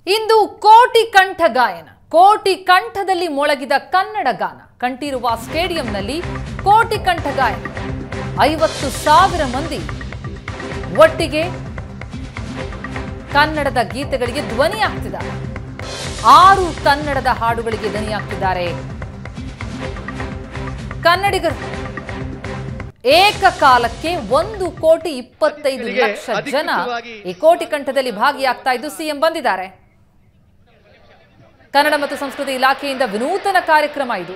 ಇಂದು ಕೋಟಿ ಕಂಠ ಗಾಯನ ಕೋಟಿ ಕಂಠದಲ್ಲಿ ಮೊಳಗಿದ ಕನ್ನಡ ಗಾನ ಕಂಠೀರುವ ಸ್ಟೇಡಿಯಂನಲ್ಲಿ ಕೋಟಿ ಕಂಠ ಗಾಯನ ಐವತ್ತು ಸಾವಿರ ಮಂದಿ ಒಟ್ಟಿಗೆ ಕನ್ನಡದ ಗೀತೆಗಳಿಗೆ ಧ್ವನಿಯಾಗ್ತಿದ್ದಾರೆ ಆರು ಕನ್ನಡದ ಹಾಡುಗಳಿಗೆ ಧ್ವನಿಯಾಗ್ತಿದ್ದಾರೆ ಕನ್ನಡಿಗರು ಏಕಕಾಲಕ್ಕೆ ಒಂದು ಕೋಟಿ ಇಪ್ಪತ್ತೈದು ಲಕ್ಷ ಜನ ಈ ಕೋಟಿ ಕಂಠದಲ್ಲಿ ಭಾಗಿಯಾಗ್ತಾ ಇದ್ದು ಸಿಎಂ ಬಂದಿದ್ದಾರೆ ಕನ್ನಡ ಮತ್ತು ಸಂಸ್ಕೃತಿ ಇಲಾಖೆಯಿಂದ ವಿನೂತನ ಕಾರ್ಯಕ್ರಮ ಇದು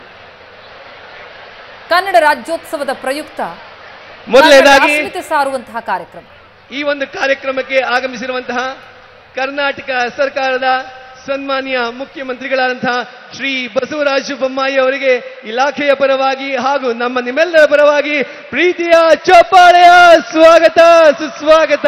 ಕನ್ನಡ ರಾಜ್ಯೋತ್ಸವದ ಪ್ರಯುಕ್ತ ಮೊದಲನೇದಾಗಿ ಕನ್ನಡ ಅಸ್ಮಿತೆ ಸಾರುವಂತಹ ಕಾರ್ಯಕ್ರಮ ಈ ಒಂದು ಕಾರ್ಯಕ್ರಮಕ್ಕೆ ಆಗಮಿಸಿರುವಂತಹ ಕರ್ನಾಟಕ ಸರ್ಕಾರದ ಸನ್ಮಾನ್ಯ ಮುಖ್ಯಮಂತ್ರಿಗಳಾದಂತಹ ಶ್ರೀ ಬಸವರಾಜ ಬೊಮ್ಮಾಯಿ ಅವರಿಗೆ ಇಲಾಖೆಯ ಪರವಾಗಿ ಹಾಗೂ ನಮ್ಮ ನಿಮ್ಮೆಲ್ಲರ ಪರವಾಗಿ ಪ್ರೀತಿಯ ಚಪ್ಪಾಳೆಯ ಸ್ವಾಗತ ಸುಸ್ವಾಗತ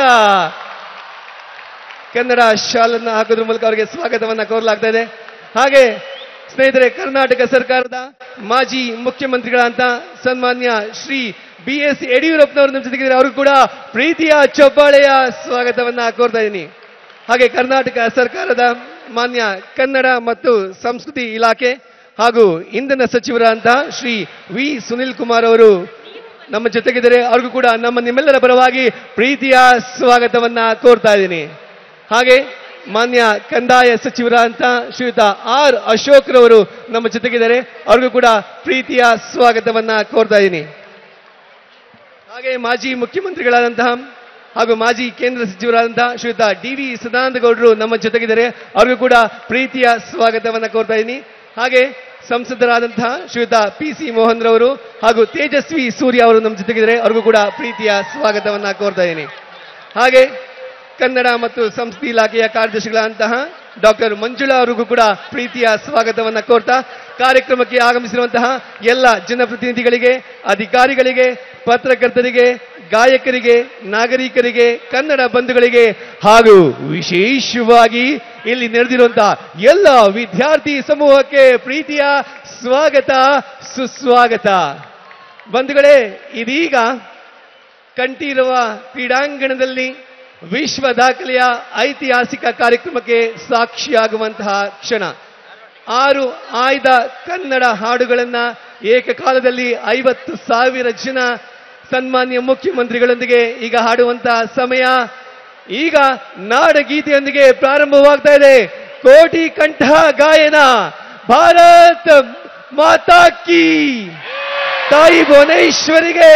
ಕನ್ನಡ ಶಾಲನ್ನು ಹಾಕೋದ್ರ ಮೂಲಕ ಅವರಿಗೆ ಸ್ವಾಗತವನ್ನ ಕೋರಲಾಗ್ತಾ ಇದೆ ಹಾಗೆ ಸ್ನೇಹಿತರೆ ಕರ್ನಾಟಕ ಸರ್ಕಾರದ ಮಾಜಿ ಮುಖ್ಯಮಂತ್ರಿಗಳಂತ ಸನ್ಮಾನ್ಯ ಶ್ರೀ ಬಿ ಎಸ್ ಯಡಿಯೂರಪ್ಪನವರು ನಮ್ಮ ಜೊತೆಗಿದ್ದಾರೆ ಅವರು ಕೂಡ ಪ್ರೀತಿಯ ಚಪ್ಪಾಳೆಯ ಸ್ವಾಗತವನ್ನ ಕೋರ್ತಾ ಇದ್ದೀನಿ ಹಾಗೆ ಕರ್ನಾಟಕ ಸರ್ಕಾರದ ಮಾನ್ಯ ಕನ್ನಡ ಮತ್ತು ಸಂಸ್ಕೃತಿ ಇಲಾಖೆ ಹಾಗೂ ಇಂಧನ ಸಚಿವರಾದಂಥ ಶ್ರೀ ವಿ ಸುನಿಲ್ ಕುಮಾರ್ ಅವರು ನಮ್ಮ ಜೊತೆಗಿದ್ದಾರೆ ಅವ್ರಿಗೂ ಕೂಡ ನಮ್ಮ ನಿಮ್ಮೆಲ್ಲರ ಪರವಾಗಿ ಪ್ರೀತಿಯ ಸ್ವಾಗತವನ್ನ ಕೋರ್ತಾ ಇದ್ದೀನಿ ಹಾಗೆ ಮಾನ್ಯ ಕಂದಾಯ ಸಚಿವರಾದಂಥ ಶ್ರೀಯುತ ಆರ್ ಅಶೋಕ್ ರವರು ನಮ್ಮ ಜೊತೆಗಿದ್ದಾರೆ ಅವ್ರಿಗೂ ಕೂಡ ಪ್ರೀತಿಯ ಸ್ವಾಗತವನ್ನ ಕೋರ್ತಾ ಇದ್ದೀನಿ ಹಾಗೆ ಮಾಜಿ ಮುಖ್ಯಮಂತ್ರಿಗಳಾದಂತಹ ಹಾಗೂ ಮಾಜಿ ಕೇಂದ್ರ ಸಚಿವರಾದಂತಹ ಶ್ರೀಯುತ ಡಿ ವಿ ಸದಾನಂದ ಗೌಡರು ನಮ್ಮ ಜೊತೆಗಿದ್ದಾರೆ ಅವ್ರಿಗೂ ಕೂಡ ಪ್ರೀತಿಯ ಸ್ವಾಗತವನ್ನ ಕೋರ್ತಾ ಇದ್ದೀನಿ ಹಾಗೆ ಸಂಸದರಾದಂತಹ ಶ್ರೀಯುತ ಪಿ ಸಿ ಮೋಹನ್ ರವರು ಹಾಗೂ ತೇಜಸ್ವಿ ಸೂರ್ಯ ಅವರು ನಮ್ಮ ಜೊತೆಗಿದ್ದಾರೆ ಅವ್ರಿಗೂ ಕೂಡ ಪ್ರೀತಿಯ ಸ್ವಾಗತವನ್ನ ಕೋರ್ತಾ ಇದ್ದೀನಿ ಹಾಗೆ ಕನ್ನಡ ಮತ್ತು ಸಂಸ್ಕೃತಿ ಇಲಾಖೆಯ ಕಾರ್ಯದರ್ಶಿಗಳಂತಹ ಡಾಕ್ಟರ್ ಮಂಜುಳಾ ಅವರಿಗೂ ಕೂಡ ಪ್ರೀತಿಯ ಸ್ವಾಗತವನ್ನ ಕೋರ್ತಾ ಕಾರ್ಯಕ್ರಮಕ್ಕೆ ಆಗಮಿಸಿರುವಂತಹ ಎಲ್ಲ ಜನಪ್ರತಿನಿಧಿಗಳಿಗೆ ಅಧಿಕಾರಿಗಳಿಗೆ ಪತ್ರಕರ್ತರಿಗೆ ಗಾಯಕರಿಗೆ ನಾಗರಿಕರಿಗೆ ಕನ್ನಡ ಬಂಧುಗಳಿಗೆ ಹಾಗೂ ವಿಶೇಷವಾಗಿ ಇಲ್ಲಿ ನಡೆದಿರುವಂತಹ ಎಲ್ಲ ವಿದ್ಯಾರ್ಥಿ ಸಮೂಹಕ್ಕೆ ಪ್ರೀತಿಯ ಸ್ವಾಗತ ಸುಸ್ವಾಗತ ಬಂಧುಗಳೇ ಇದೀಗ ಕಂಠೀರವ ಕ್ರೀಡಾಂಗಣದಲ್ಲಿ ವಿಶ್ವ ದಾಖಲೆಯ ಐತಿಹಾಸಿಕ ಕಾರ್ಯಕ್ರಮಕ್ಕೆ ಸಾಕ್ಷಿಯಾಗುವಂತಹ ಕ್ಷಣ ಆರು ಆಯ್ದ ಕನ್ನಡ ಹಾಡುಗಳನ್ನ ಏಕಕಾಲದಲ್ಲಿ ಐವತ್ತು ಸಾವಿರ ಜನ ಸನ್ಮಾನ್ಯ ಮುಖ್ಯಮಂತ್ರಿಗಳೊಂದಿಗೆ ಈಗ ಹಾಡುವಂತಹ ಸಮಯ ಈಗ ನಾಡಗೀತೆಯೊಂದಿಗೆ ಪ್ರಾರಂಭವಾಗ್ತಾ ಇದೆ ಕೋಟಿ ಕಂಠ ಗಾಯನ ಭಾರತ್ ಮಾತಾ ಕಿ ತಾಯಿ ಭುವನೇಶ್ವರಿಗೆ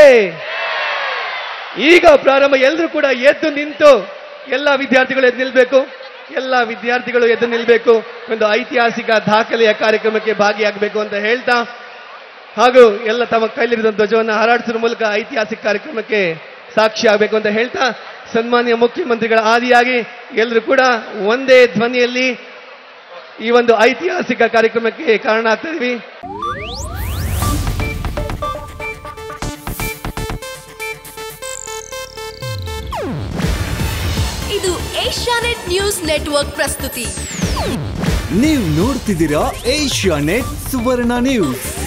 ಈಗ ಪ್ರಾರಂಭ ಎಲ್ಲರೂ ಕೂಡ ಎದ್ದು ನಿಂತು ಎಲ್ಲ ವಿದ್ಯಾರ್ಥಿಗಳು ಎದ್ದು ನಿಲ್ಬೇಕು ಎಲ್ಲ ವಿದ್ಯಾರ್ಥಿಗಳು ಎದ್ದು ನಿಲ್ಬೇಕು ಒಂದು ಐತಿಹಾಸಿಕ ದಾಖಲೆಯ ಕಾರ್ಯಕ್ರಮಕ್ಕೆ ಭಾಗಿಯಾಗಬೇಕು ಅಂತ ಹೇಳ್ತಾ ಹಾಗೂ ಎಲ್ಲ ತಮ್ಮ ಕೈಲಿರಿದ ಧ್ವಜವನ್ನು ಹಾರಾಡಿಸುವ ಮೂಲಕ ಐತಿಹಾಸಿಕ ಕಾರ್ಯಕ್ರಮಕ್ಕೆ ಸಾಕ್ಷಿ ಆಗಬೇಕು ಅಂತ ಹೇಳ್ತಾ ಸನ್ಮಾನ್ಯ ಮುಖ್ಯಮಂತ್ರಿಗಳ ಆದಿಯಾಗಿ ಎಲ್ಲರೂ ಕೂಡ ಒಂದೇ ಧ್ವನಿಯಲ್ಲಿ ಈ ಒಂದು ಐತಿಹಾಸಿಕ ಕಾರ್ಯಕ್ರಮಕ್ಕೆ ಕಾರಣ ಆಗ್ತಾ ಇದೀವಿ ಇದು ಏಷ್ಯಾನೆಟ್ ನ್ಯೂಸ್ ನೆಟ್ವರ್ಕ್ ಪ್ರಸ್ತುತಿ ನೀವು ನೋಡ್ತಿದ್ದೀರಾ ಏಷ್ಯಾ ನೆಟ್ ಸುವರ್ಣ ನ್ಯೂಸ್